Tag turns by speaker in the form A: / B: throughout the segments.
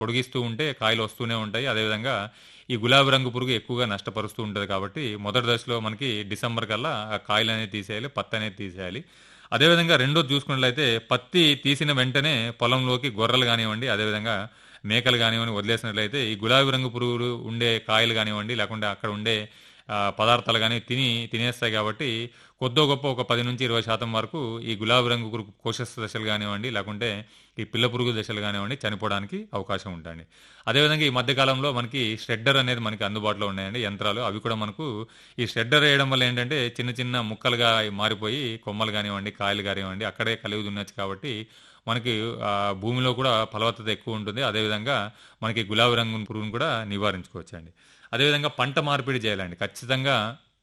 A: పొడిగిస్తూ ఉంటే కాయలు వస్తూనే ఉంటాయి. అదేవిధంగా ఈ గులాబీ రంగు పురుగు ఎక్కువగా నష్టపరుస్తూ ఉంటది కాబట్టి మొదటి దశలో మనకి డిసెంబర్ కల్లా ఆ కాయలనేవి తీసేయాలి. పత్తనేది తీసేయాలి. అదేవిధంగా రెండోది చూసుకున్నట్లయితే పత్తి తీసిన వెంటనే పొలంలోకి గొర్రెలు గానివ్వండి, అదేవిధంగా మేకలు గానివ్వండి వదిలేసినట్లయితే ఈ గులాబీ రంగు పురుగులు ఉండే కాయలు గానివ్వండి, లేకుంటే అక్కడ ఉండే ఆహ్, పదార్థాలు గాని తిని తినేస్తాయి కాబట్టి కొద్దో గొప్పో ఒక 10-20% వరకు ఈ గులాబీ రంగు పురుగు కోశస్థ దశలు గానివ్వండి, లేకుంటే ఈ పిల్ల పురుగు దశలు గానివ్వండి చనిపోవడానికి అవకాశం ఉంటండి. అదేవిధంగా ఈ మధ్య కాలంలో మనకి షెడ్డర్ అనేది మనకి అందుబాటులో ఉన్నాయండి యంత్రాలు. అవి కూడా మనకు ఈ షెడ్డర్ ఏయడం వల్ల ఏంటంటే చిన్న చిన్న ముక్కలుగా మారిపోయి కొమ్మలు గానివ్వండి, కాయలు గానివ్వండి అక్కడే కలిగి దున్నొచ్చు కాబట్టి మనకి ఆహ్, భూమిలో కూడా ఫలవత్తత ఎక్కువ ఉంటుంది. అదేవిధంగా మనకి గులాబీ రంగు పురుగును కూడా నివారించుకోవచ్చండి. అదేవిధంగా పంట మార్పిడి చేయాలండి. ఖచ్చితంగా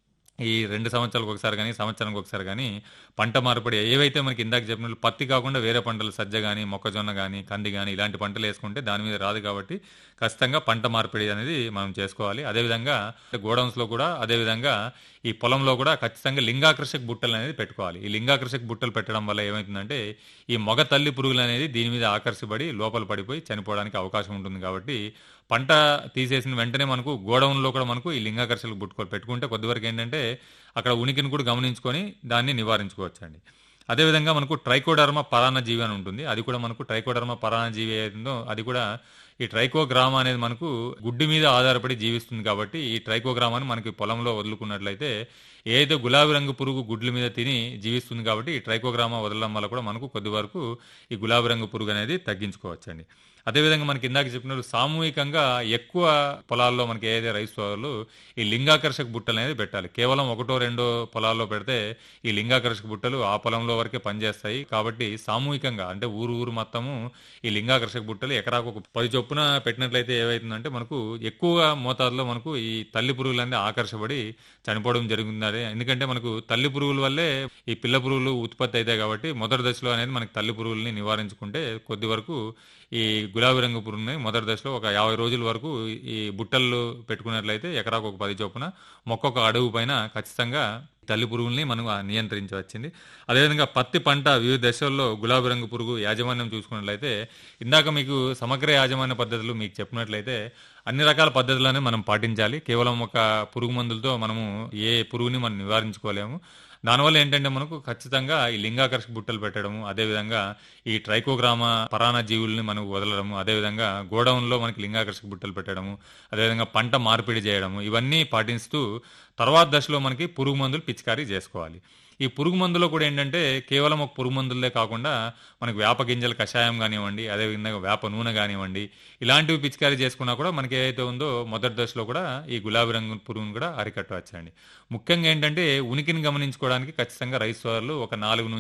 A: ఈ 2 సంవత్సరాలకు ఒకసారి గాని, సంవత్సరానికి ఒకసారి గాని పంట మార్పిడి ఏవైతే మనకి ఇందాక చెప్పినట్లు పత్తి కాకుండా వేరే పంటలు సజ్జ గాని, మొక్కజొన్న గాని, కంది గాని ఇలాంటి పంటలేసుకుంటే దాని మీద రాదు కాబట్టి ఖచ్చితంగా పంట మార్పిడి అనేది మనం చేసుకోవాలి. అదేవిధంగా గోడౌన్స్‌లో కూడా అదేవిధంగా ఈ పొలంలో కూడా ఖచ్చితంగా లింగాకర్షక బుట్టలనేది పెట్టుకోవాలి. ఈ లింగాకర్షక బుట్టలు పెట్టడం వల్ల ఏమైతుందంటే ఈ మగ తల్లి పురుగులనేది దీని మీద ఆకర్షిబడి లోపల పడిపోయి చనిపోవడానికి అవకాశం ఉంటుంది కాబట్టి పంట తీసేసిన వెంటనే మనకు గోడౌన్‌లో కూడా మనకు ఈ లింగాకర్షక బుట్టలు పెట్టుకుంటే కొద్దివరకు ఏంటంటే అక్కడ ఉనికిని కూడా గమనించుకొని దాన్ని నివారించుకోవచ్చండి. అదేవిధంగా మనకు ట్రైకోడర్మా పరాన్నజీవి అని ఉంటుంది. అది కూడా మనకు ట్రైకోడర్మా పరాన్నజీవి ఏదైతుందో అది కూడా ఈ ట్రైకోగ్రామా అనేది మనకు గుడ్డు మీద ఆధారపడి జీవిస్తుంది కాబట్టి ఈ ట్రైకోగ్రామాని మనకి పొలంలో వదులుకున్నట్లయితే ఏదైతే గులాబీ రంగు పురుగు గుడ్ల మీద తిని జీవిస్తుంది కాబట్టి ఈ ట్రైకోగ్రామా వదలడం వల్ల కూడా మనకు కొద్ది వరకు ఈ గులాబీ రంగు పురుగు అనేది తగ్గించుకోవచ్చండి. అదేవిధంగా మనకి ఇందాక చెప్పినట్లు సామూహికంగా ఎక్కువ పొలాల్లో మనకి ఏదైతే రైతు సోదరులు ఈ లింగాకర్షక బుట్టలనేది పెట్టాలి. కేవలం ఒకటో, రెండో పొలాల్లో పెడితే ఈ లింగాకర్షక బుట్టలు ఆ పొలంలో వరకే పనిచేస్తాయి. కాబట్టి సామూహికంగా అంటే ఊరు ఊరు మొత్తము ఈ లింగాకర్షక బుట్టలు ఎకరాకు ఒక 10 చొప్పున పెట్టినట్లయితే ఏమైతుందంటే మనకు ఎక్కువ మోతాదులో మనకు ఈ తల్లి పురుగులన్నీ ఆకర్షబడి చనిపోవడం జరుగుతుందని ఎందుకంటే మనకు తల్లి పురుగుల వల్లే ఈ పిల్ల పురుగులు ఉత్పత్తి అయితాయి కాబట్టి మొదటి దశలో అనేది మనకి తల్లి పురుగుల్ని నివారించుకుంటే కొద్ది వరకు ఈ గులాబీ రంగు పురుగుని మొదటి దశలో ఒక 50 రోజుల వరకు ఈ బుట్టలు పెట్టుకున్నట్లయితే ఎకరాకు ఒక 10 చొప్పున మొక్కొక అడుగు పైన ఖచ్చితంగా తల్లి పురుగుల్ని మనం ఆహ్, నియంత్రించవచ్చండి. అదేవిధంగా పత్తి పంట వివిధ దశల్లో గులాబీ రంగు పురుగు యాజమాన్యం చూసుకున్నట్లయితే ఇందాక మీకు సమగ్ర యాజమాన్య పద్ధతులు మీకు చెప్పినట్లయితే అన్ని రకాల పద్ధతులను మనం పాటించాలి. కేవలం ఒక పురుగు మందులతో మనము ఏ పురుగుని మనం నివారించుకోలేము. దానివల్ల ఏంటంటే మనకు ఖచ్చితంగా ఈ లింగాకర్షక బుట్టలు పెట్టడము, అదేవిధంగా ఈ ట్రైకోగ్రామా పరాన్నజీవుల్ని మనం వదలడము, అదేవిధంగా గోడౌన్‌లో మనకి లింగాకర్షక బుట్టలు పెట్టడము, అదేవిధంగా పంట మార్పిడి చేయడము ఇవన్నీ పాటిస్తూ తర్వాత దశలో మనకి పురుగు మందులు పిచికారీ చేసుకోవాలి. ఈ పురుగు మందులో కూడా ఏంటంటే కేవలం ఒక పురుగు మందులే కాకుండా మనకు వేప గింజల కషాయం గానివ్వండి, అదేవిధంగా వేప నూనె గానివ్వండి ఇలాంటివి పిచికారీ చేసుకున్నా కూడా మనకి ఏదైతే ఉందో మొదటి దశలో కూడా ఈ గులాబీ రంగు పురుగును కూడా అరికట్టవచ్చండి. ముఖ్యంగా ఏంటంటే ఉనికిని గమనించుకోవడానికి ఖచ్చితంగా రైతు సోదరులు ఒక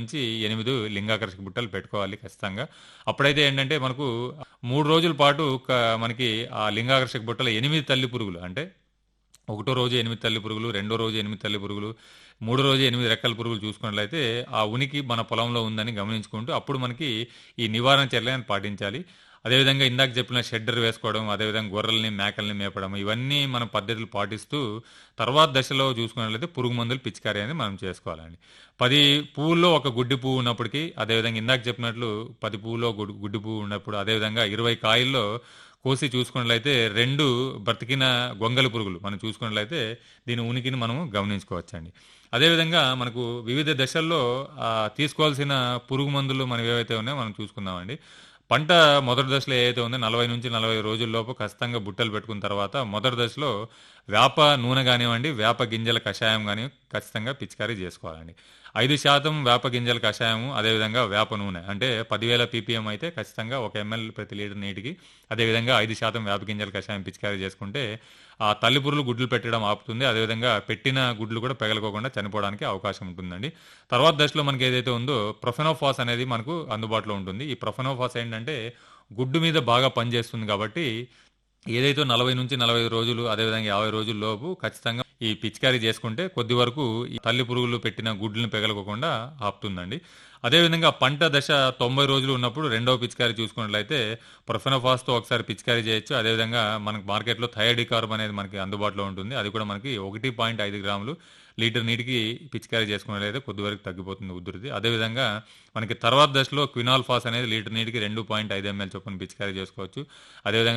A: 4-8 లింగాకర్షక బుట్టలు పెట్టుకోవాలి ఖచ్చితంగా. అప్పుడైతే ఏంటంటే మనకు 3 రోజుల పాటు క మనకి ఆ లింగాకర్షక బుట్టలో 8 తల్లి పురుగులు అంటే ఒకటో రోజు 8 తల్లి పురుగులు, రెండో రోజు 8 తల్లి పురుగులు, మూడో రోజు 8 రెక్కల పురుగులు చూసుకున్నట్లయితే ఆ ఉనికి మన పొలంలో ఉందని గమనించుకుంటూ అప్పుడు మనకి ఈ నివారణ చర్యలను పాటించాలి. అదేవిధంగా ఇందాక చెప్పిన షెడ్డర్ వేసుకోవడం, అదేవిధంగా గొర్రెల్ని, మేకల్ని మేపడం ఇవన్నీ మన పద్ధతులు పాటిస్తూ తర్వాత దశలో చూసుకున్నట్లయితే పురుగు మందులు పిచికారీ అనేది మనం చేసుకోవాలండి. 10 పువ్వుల్లో ఒక గుడ్డి పువ్వు ఉన్నప్పటికీ అదేవిధంగా ఇందాక చెప్పినట్లు 10 పువ్వులో గుడ్ గుడ్డి పువ్వు ఉన్నప్పుడు అదేవిధంగా 20 కాయల్లో కోసి చూసుకున్నట్లయితే 2 బ్రతికిన గొంగళి పురుగులు మనం చూసుకున్నట్లయితే దీని ఉనికిని మనం గమనించుకోవచ్చండి. అదేవిధంగా మనకు వివిధ దశల్లో ఆహ్, తీసుకోవాల్సిన పురుగు మందులు మనవి ఏవైతే ఉన్నాయో మనం చూసుకుందామండి. పంట మొదటి దశలో ఏదైతే ఉందో 40-40 రోజుల్లోపు ఖచ్చితంగా బుట్టలు పెట్టుకున్న తర్వాత మొదటి దశలో వేప నూనె గానివ్వండి, వేప గింజల కషాయం గాని ఖచ్చితంగా పిచికారీ చేసుకోవాలండి. 5% వేప గింజల కషాయము, అదేవిధంగా వేప నూనె అంటే 10,000 పీపీఎం అయితే ఖచ్చితంగా ఒక ఎంఎల్ ప్రతి లీటర్ నీటికి అదేవిధంగా 5% వేప గింజల కషాయం పిచికారీ చేసుకుంటే ఆ తల్లి పురుగులు గుడ్లు పెట్టడం ఆపుతుంది. అదేవిధంగా పెట్టిన గుడ్లు కూడా పెగలకోకుండా చనిపోవడానికి అవకాశం ఉంటుందండి. తర్వాత దశలో మనకి ఏదైతే ఉందో ప్రొఫెనోఫాస్ అనేది మనకు అందుబాటులో ఉంటుంది. ఈ ప్రొఫెనోఫాస్ ఏంటంటే గుడ్డు మీద బాగా పనిచేస్తుంది కాబట్టి ఏదైతే 40-45 రోజులు అదేవిధంగా 50 రోజుల లోపు ఖచ్చితంగా ఈ పిచికారీ చేసుకుంటే కొద్ది వరకు ఈ తల్లి పురుగులు పెట్టిన గుడ్లను పెగలకోకుండా ఆపుతుందండి. అదేవిధంగా పంట దశ 90 రోజులు ఉన్నప్పుడు రెండవ పిచికారీ చూసుకున్నట్లయితే ప్రొఫెనోఫాస్‌తో ఒకసారి పిచికారీ చేయొచ్చు. అదేవిధంగా మనకు మార్కెట్‌లో థయోడికార్బ్ అనేది మనకి అందుబాటులో ఉంటుంది. అది కూడా మనకి 1.5 గ్రాములు లీటర్ నీటికి పిచికారీ చేసుకున్నట్లయితే కొద్ది వరకు తగ్గిపోతుంది ఉధృతి. అదేవిధంగా మనకి తర్వాత దశలో క్వినాల్ఫాస్ అనేది లీటర్ నీటికి 2.5 ఎంఎల్ చొప్పున పిచికారీ చేసుకోవచ్చు. అదేవిధంగా